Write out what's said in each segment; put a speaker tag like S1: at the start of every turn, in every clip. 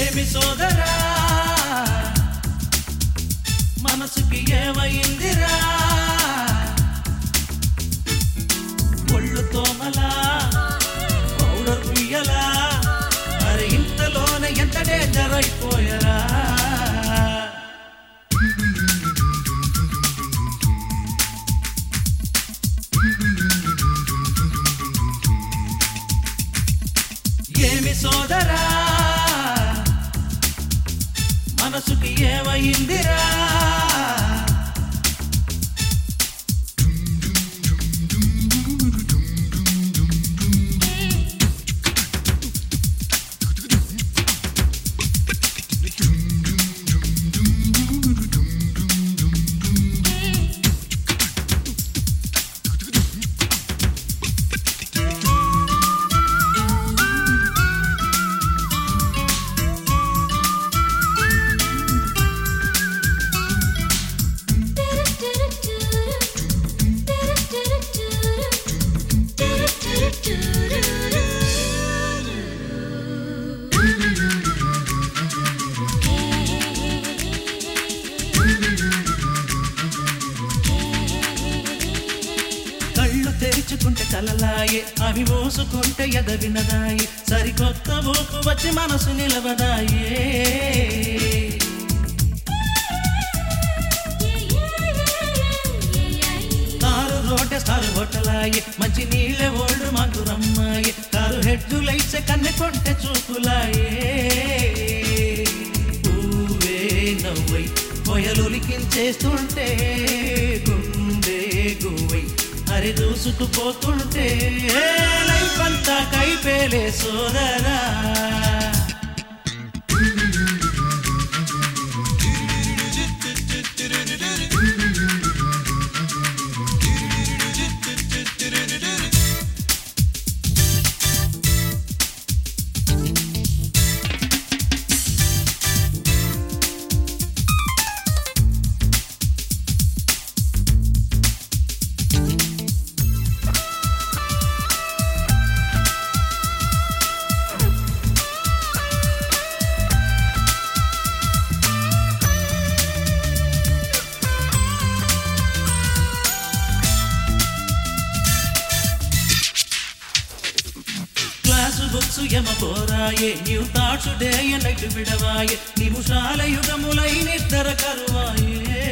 S1: ఏమి సోదరా మనసుకి ఏమైందిరా ఒళ్ళు తోమలా పౌడర్ పుయ్యలా మరి ఇంతలోనే ఎంత డేంజర్ అయిపోయరా ఏమి సోదరా మనసుకి ఏమైందిరా కళ్ళు తెరుచుకుంటే కలలాయే అవి మోసుకుంటే ఎద వినదాయి సరికొత్త ఊపు వచ్చి మనసు నిలవదాయే కారు రోడ్డు స్టార్ హోటలాయే మంచి నీళ్ళే ఓల్డ్ మధురమ్మాయి కారు హెడ్డులైసే కన్నె కొంటె చూపులాయే పువ్వే నవ్వై పొయలులికించేస్తుంటే గుండె గువ్వై హరి దూసుకుపోతుంటే లైఫ్ అంతా కైపేలే సోదరా క్లాసు బుక్స్ యమ పోరాయే నీవు తాట్సు డే నైట్ విడవాయే నిమిషాల యుగములై నిద్ర కరువాయే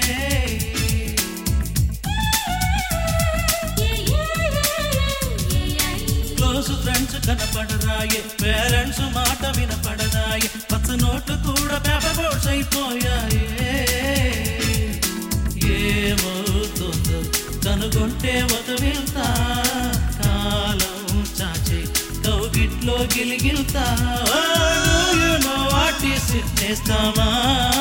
S1: క్లోజ్ ఫ్రెండ్స్ కనపడరాయే పేరెంట్స్ మాట వినపడదాయే పచ్చ నోట్లు కూడా పేపర్ బోర్డ్స్ అయిపోయాయే ఏమవుతుందో కనుగొంటే ఒక వెళ్తా కాలం చాచే కౌగిట్లో గిలిగిల్తా వాటి సిద్ధేస్తామా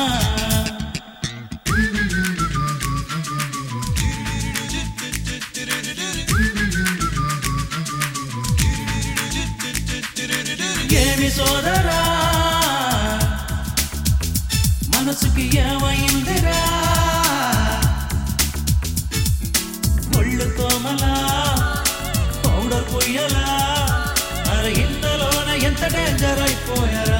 S1: ఏమి సోదరా మనసుకి ఏమైందిరా ఒళ్ళు తోమలా పౌడర్ పొయ్యలా అరే ఇంతలోన ఎంత డేంజర్ అయిపోయారా